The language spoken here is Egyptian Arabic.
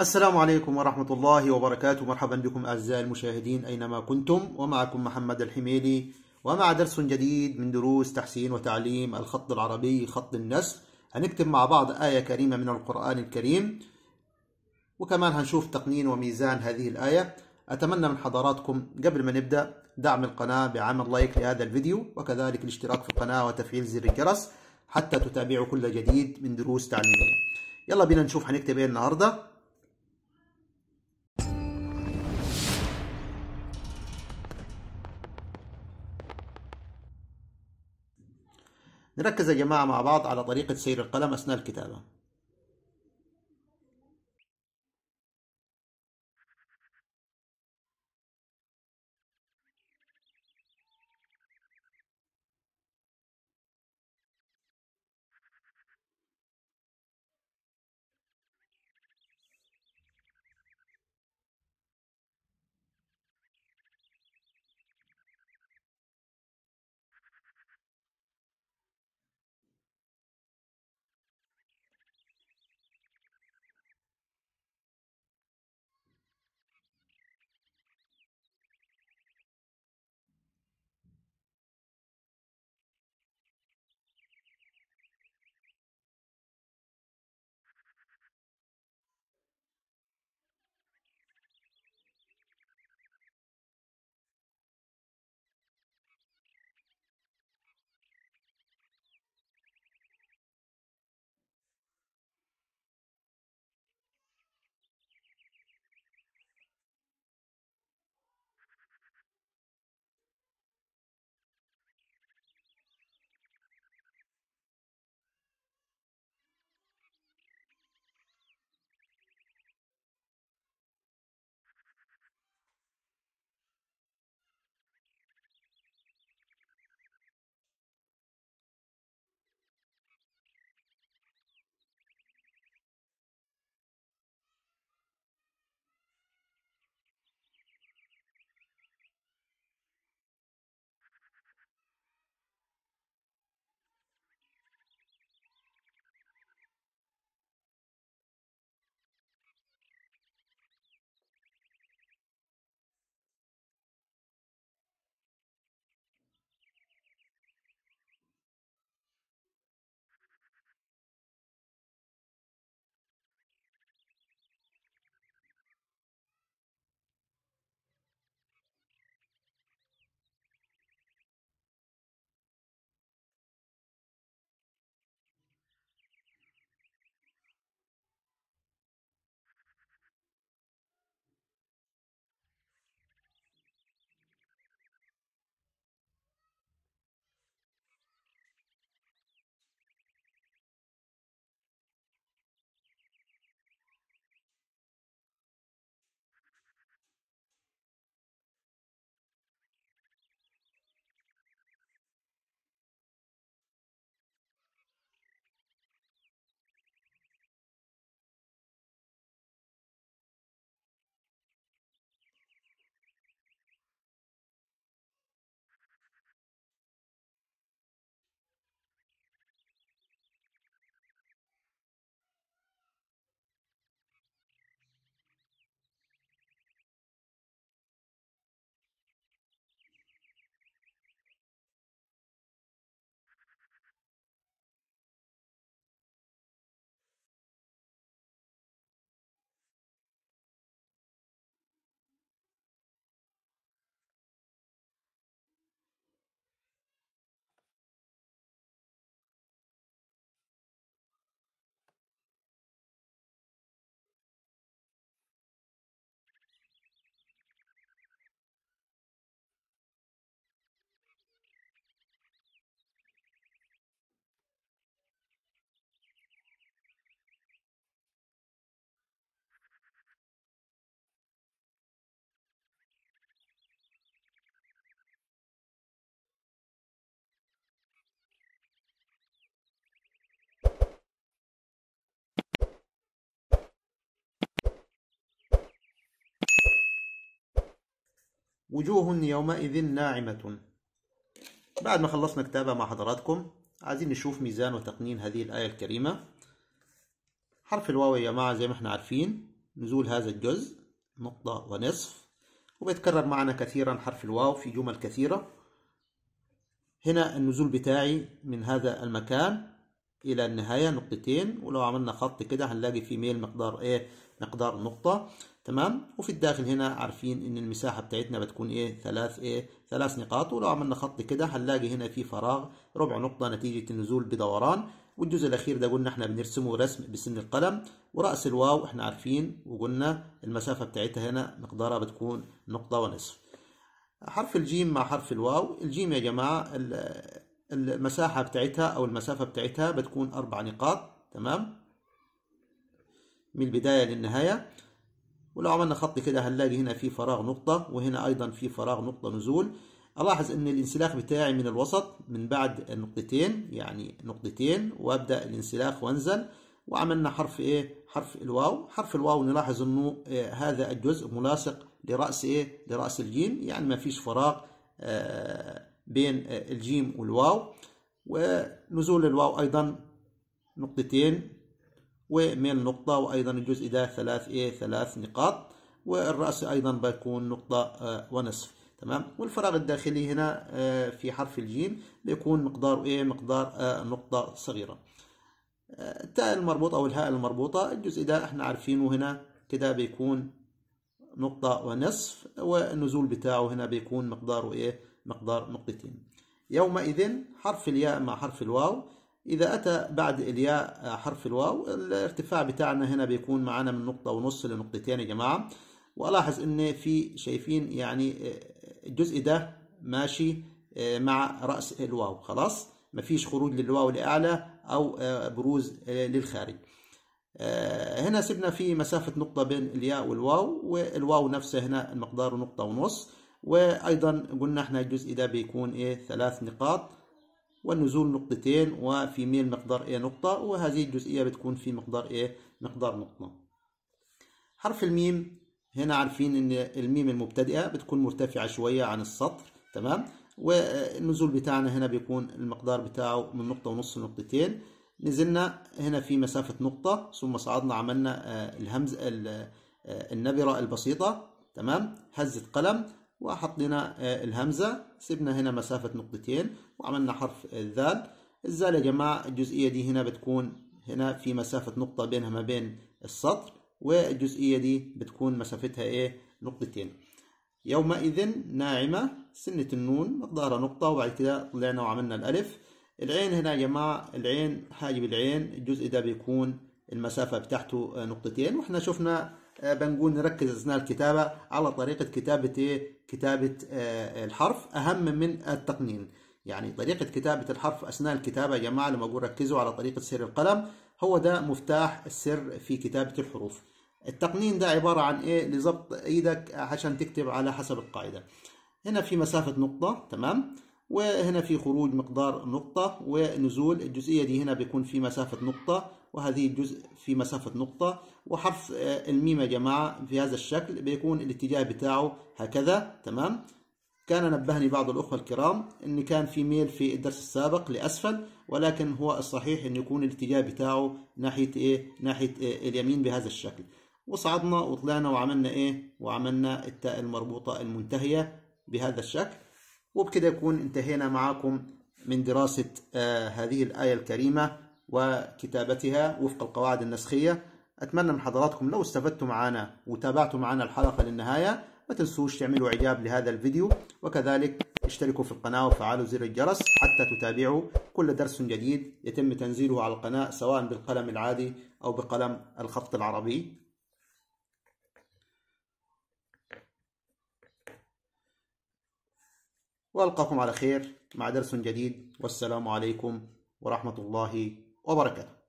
السلام عليكم ورحمة الله وبركاته مرحبا بكم أعزائي المشاهدين أينما كنتم ومعكم محمد الحميلي ومع درس جديد من دروس تحسين وتعليم الخط العربي خط النسر هنكتب مع بعض آية كريمة من القرآن الكريم وكمان هنشوف تقنين وميزان هذه الآية أتمنى من حضراتكم قبل ما نبدأ دعم القناة بعمل لايك لهذا الفيديو وكذلك الاشتراك في القناة وتفعيل زر الجرس حتى تتابعوا كل جديد من دروس تعليمية يلا بينا نشوف هنكتب ايه النهارده نركز يا جماعة مع بعض على طريقة سير القلم أثناء الكتابة وجوه يومئذ ناعمة بعد ما خلصنا كتابة مع حضراتكم عايزين نشوف ميزان وتقنين هذه الآية الكريمة حرف الواو يا جماعة زي ما احنا عارفين نزول هذا الجزء نقطة ونصف وبيتكرر معنا كثيرا حرف الواو في جمل كثيرة هنا النزول بتاعي من هذا المكان إلى النهاية نقطتين ولو عملنا خط كده هنلاقي في ميل مقدار إيه مقدار نقطة تمام وفي الداخل هنا عارفين ان المساحة بتاعتنا بتكون ايه ثلاث ايه ثلاث نقاط ولو عملنا خط كده هنلاقي هنا في فراغ ربع نقطة نتيجة النزول بدوران والجزء الاخير ده قلنا احنا بنرسمه رسم بسن القلم ورأس الواو احنا عارفين وقلنا المسافة بتاعتها هنا مقدارها بتكون نقطة ونصف حرف الجيم مع حرف الواو الجيم يا جماعة المساحة بتاعتها او المسافة بتاعتها بتكون اربع نقاط تمام من البداية للنهاية ولو عملنا خط كده هنلاقي هنا في فراغ نقطة وهنا أيضا في فراغ نقطة نزول ألاحظ أن الانسلاخ بتاعي من الوسط من بعد النقطتين يعني نقطتين وأبدأ الانسلاخ وأنزل وعملنا حرف إيه حرف الواو حرف الواو نلاحظ أنه إيه هذا الجزء ملاصق لرأس إيه لرأس الجيم يعني ما فيش فراغ آه بين الجيم والواو ونزول الواو أيضا نقطتين وميل نقطة وأيضا الجزء ده ثلاث إيه ثلاث نقاط والرأس أيضا بيكون نقطة ونصف تمام والفراغ الداخلي هنا في حرف الجيم بيكون مقداره إيه مقدار نقطة صغيرة التاء المربوطة أو الهاء المربوطة الجزء ده احنا عارفينه هنا كده بيكون نقطة ونصف والنزول بتاعه هنا بيكون مقداره إيه مقدار نقطتين يومئذ حرف الياء مع حرف الواو إذا أتى بعد الياء حرف الواو الارتفاع بتاعنا هنا بيكون معنا من نقطة ونص لنقطتين يا جماعة وألاحظ إن في شايفين يعني الجزء ده ماشي مع رأس الواو خلاص مفيش خروج للواو لأعلى أو بروز للخارج هنا سيبنا في مسافة نقطة بين الياء والواو والواو نفسه هنا المقدار نقطة ونص وأيضا قلنا احنا الجزء ده بيكون إيه ثلاث نقاط والنزول نقطتين وفي ميل مقدار A نقطة وهذه الجزئية بتكون في مقدار A مقدار نقطة حرف الميم هنا عارفين ان الميم المبتدئة بتكون مرتفعة شوية عن السطر تمام والنزول بتاعنا هنا بيكون المقدار بتاعه من نقطة ونص لنقطتين نزلنا هنا في مسافة نقطة ثم صعدنا عملنا الهمز النبرة البسيطة تمام هزة قلم وحطينا الهمزة سيبنا هنا مسافة نقطتين وعملنا حرف الذال الزال يا جماعة الجزئية دي هنا بتكون هنا في مسافة نقطة بينها ما بين السطر والجزئية دي بتكون مسافتها ايه نقطتين يومئذ ناعمة سنة النون مقدارها نقطة وبعد كده طلعنا وعملنا الألف العين هنا يا جماعة العين حاجب العين الجزء ده بيكون المسافة بتاعته نقطتين واحنا شفنا بنقول نركز أثناء الكتابة على طريقة كتابة إيه؟ كتابة الحرف أهم من التقنين يعني طريقة كتابة الحرف أثناء الكتابة يا جماعة لما أقول ركزوا على طريقة سير القلم هو ده مفتاح السر في كتابة الحروف التقنين ده عبارة عن إيه لضبط إيدك عشان تكتب على حسب القاعدة هنا في مسافة نقطة تمام وهنا في خروج مقدار نقطة ونزول الجزئية دي هنا بيكون في مسافة نقطة وهذه الجزء في مسافة نقطة وحرف الميم يا جماعة في هذا الشكل بيكون الاتجاه بتاعه هكذا تمام كان نبهني بعض الأخوة الكرام أن كان في ميل في الدرس السابق لأسفل ولكن هو الصحيح أن يكون الاتجاه بتاعه ناحية إيه ناحية إيه اليمين بهذا الشكل وصعدنا وطلعنا وعملنا إيه وعملنا التاء المربوطة المنتهية بهذا الشكل وبكده يكون انتهينا معكم من دراسة آه هذه الآية الكريمة وكتابتها وفق القواعد النسخية أتمنى من حضراتكم لو استفدتم معنا وتابعتم معنا الحلقة للنهاية ما تنسوش تعملوا إعجاب لهذا الفيديو وكذلك اشتركوا في القناة وفعلوا زر الجرس حتى تتابعوا كل درس جديد يتم تنزيله على القناة سواء بالقلم العادي أو بقلم الخط العربي وألقاكم على خير مع درس جديد والسلام عليكم ورحمة الله وبركاته